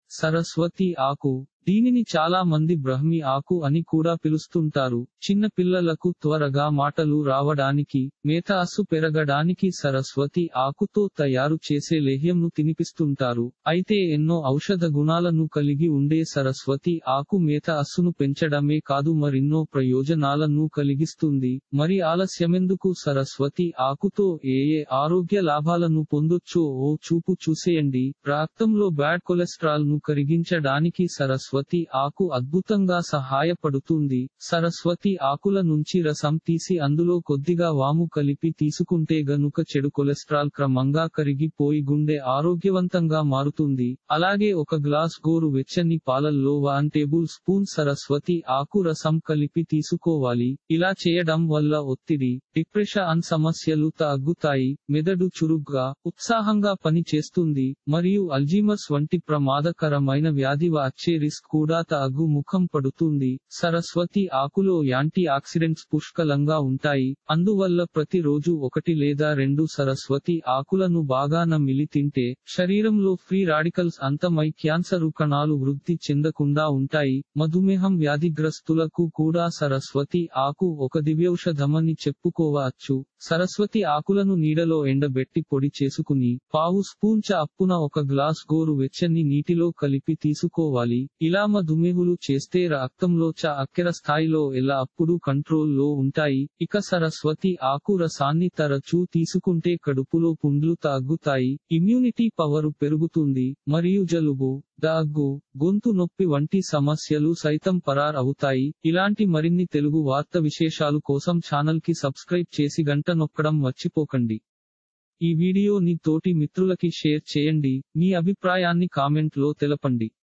సరస్వతి ఆకు దీనిని చాలా మంది బ్రహ్మి ఆకు అని కూడా పిలుస్తుంటారు చిన్న పిల్లలకు త్వరగా మాటలు రావడానికి మేతాసు పెరగడానికి సరస్వతి ఆకుతో తయారు చేసే లేహ్యంను తినిపిస్తుంటారు అయితే ఎన్నో ఔషధ గుణాలను కలిగి ఉండే సరస్వతి ఆకు మేత అస్సును పెంచడమే కాదు మరిన్నో ప్రయోజనాలను కలిగిస్తుంది మరి ఆలస్యమెందుకు సరస్వతి ఆకుతో ఏ ఏ ఆరోగ్య లాభాలను పొందొచ్చో ఓ చూపు చూసేయండి రక్తంలో బ్యాడ్ కొలెస్ట్రాల్ ను కరిగించడానికి సరస్వతి ఆకు అద్భుతంగా సహాయపడుతుంది సరస్వతి ఆకుల నుంచి రసం తీసి అందులో కొద్దిగా వాము కలిపి తీసుకుంటే గనుక చెడు కొలెస్ట్రాల్ క్రమంగా కరిగిపోయి గుండె ఆరోగ్యవంతంగా మారుతుంది అలాగే ఒక గ్లాస్ గోరు వెచ్చని పాలల్లో వన్ టేబుల్ స్పూన్ సరస్వతి ఆకు రసం కలిపి తీసుకోవాలి ఇలా చేయడం వల్ల ఒత్తిడి డిప్రెషన్ సమస్యలు తగ్గుతాయి మెదడు చురుగ్గా ఉత్సాహంగా పని చేస్తుంది మరియు అల్జీమర్స్ వంటి ప్రమాదకరమైన వ్యాధి వచ్చే రిస్క్ కూడా తగ్గు ముఖం పడుతుంది సరస్వతి ఆకులో యాంటీ ఆక్సిడెంట్స్ పుష్కలంగా ఉంటాయి అందువల్ల ప్రతిరోజు ఒకటి లేదా రెండు సరస్వతి ఆకులను బాగా నమిలి తింటే శరీరంలో ఫ్రీ రాడికల్స్ అంతమై క్యాన్సరు కణాలు వృద్ధి చెందకుండా ఉంటాయి మధుమేహం వ్యాధిగ్రస్తులకు కూడా సరస్వతి ఆకు ఒక దివ్యౌషధమని చెప్పుకోవచ్చు సరస్వతి ఆకులను నీడలో ఎండబెట్టి పొడి చేసుకుని పావు స్పూన్ చ అప్పున ఒక గ్లాస్ గోరు వెచ్చని నీటిలో కలిపి తీసుకోవాలి ఇలా మధుమేహులు చేస్తే రక్తంలో చ అక్కెర స్థాయిలో ఎలా అప్పుడు కంట్రోల్ లో ఉంటాయి ఇక సరస్వతి ఆకు రసాన్ని తరచూ తీసుకుంటే కడుపులో పుండ్లు తగ్గుతాయి ఇమ్యూనిటీ పవర్ పెరుగుతుంది మరియు జలుబు దగ్గు గొంతు నొప్పి వంటి సమస్యలు సైతం పరార్ అవుతాయి ఇలాంటి మరిన్ని తెలుగు వార్త విశేషాలు కోసం ఛానల్ కి సబ్స్క్రైబ్ చేసి గంట నొక్కడం మర్చిపోకండి ఈ వీడియోని తోటి మిత్రులకి షేర్ చేయండి మీ అభిప్రాయాన్ని కామెంట్ లో తెలపండి